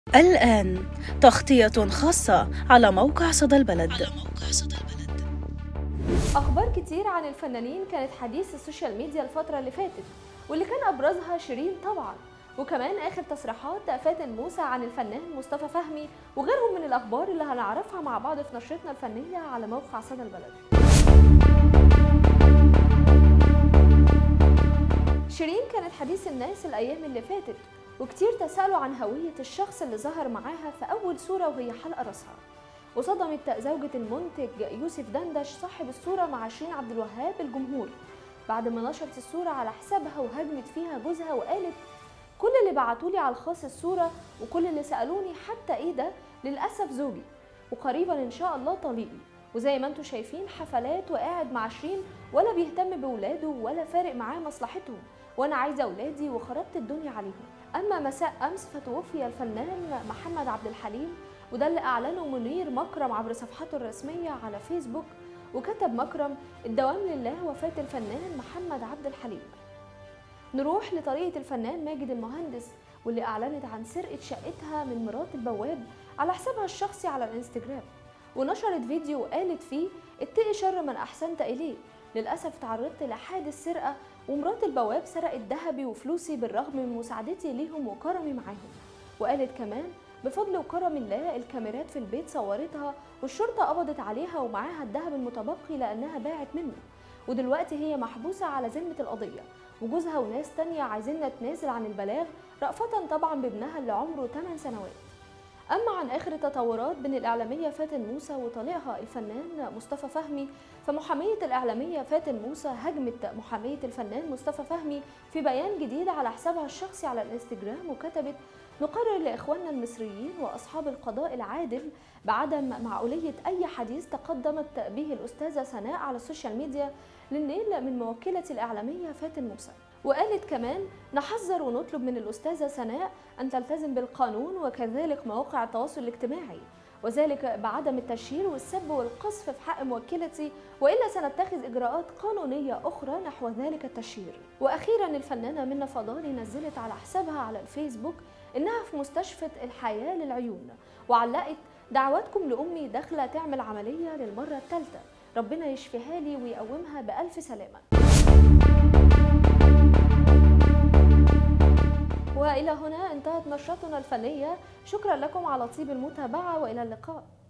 الآن تغطية خاصة على موقع صدى البلد أخبار كتير عن الفنانين كانت حديث السوشيال ميديا الفترة اللي فاتت واللي كان أبرزها شيرين طبعا وكمان آخر تصريحات فاتن موسى عن الفنان مصطفى فهمي وغيرهم من الأخبار اللي هنعرفها مع بعض في نشرتنا الفنية على موقع صدى البلد شيرين كانت حديث الناس الأيام اللي فاتت وكتير تسألوا عن هوية الشخص اللي ظهر معاها في أول صورة وهي حلقة راسها وصدمت زوجة المنتج يوسف دندش صاحب الصورة مع شيرين عبد الوهاب الجمهور بعد ما نشرت الصورة على حسابها وهجمت فيها جوزها وقالت كل اللي بعتولي على الخاص الصورة وكل اللي سألوني حتى ايه ده للأسف زوجي وقريبا ان شاء الله طليقي وزي ما انتم شايفين حفلات وقاعد مع شيرين ولا بيهتم بولاده ولا فارق معاه مصلحتهم وانا عايزه اولادي وخربت الدنيا عليهم اما مساء امس فتوفي الفنان محمد عبد الحليم وده اللي اعلنه منير مكرم عبر صفحته الرسميه على فيسبوك وكتب مكرم الدوام لله وفاه الفنان محمد عبد الحليم نروح لطريقه الفنان ماجد المهندس واللي اعلنت عن سرقه شقتها من مرات البواب على حسابها الشخصي على الانستجرام ونشرت فيديو وقالت فيه اتقي شر من احسنت اليه للاسف تعرضت لحادث سرقه ومرات البواب سرقت ذهبي وفلوسي بالرغم من مساعدتي ليهم وكرمي معاهم وقالت كمان بفضل وكرم الله الكاميرات في البيت صورتها والشرطة قبضت عليها ومعاها الذهب المتبقي لأنها باعت منه ودلوقتي هي محبوسة على ذمة القضية وجوزها وناس تانية عايزيننا نتنازل عن البلاغ رأفة طبعا بابنها اللي عمره 8 سنوات أما عن آخر التطورات بين الإعلامية فاتن موسى وطليقها الفنان مصطفى فهمي فمحامية الإعلامية فاتن موسى هجمت محامية الفنان مصطفى فهمي في بيان جديد على حسابها الشخصي على الانستجرام وكتبت نقرر لإخواننا المصريين وأصحاب القضاء العادل بعدم معقولية أي حديث تقدمت به الأستاذة سناء على السوشيال ميديا للنيل من موكلة الإعلامية فاتن موسى وقالت كمان نحذر ونطلب من الأستاذة سناء أن تلتزم بالقانون وكذلك مواقع التواصل الاجتماعي وذلك بعدم التشهير والسب والقذف في حق موكلتي والا سنتخذ اجراءات قانونيه اخرى نحو ذلك التشهير. واخيرا الفنانه منى فضالي نزلت على حسابها على الفيسبوك انها في مستشفى الحياه للعيون وعلقت دعواتكم لامي داخله تعمل عمليه للمره الثالثه ربنا يشفيها لي ويقومها بالف سلامه. والى هنا انتهت نشرتنا الفنيه شكرا لكم على طيب المتابعه والى اللقاء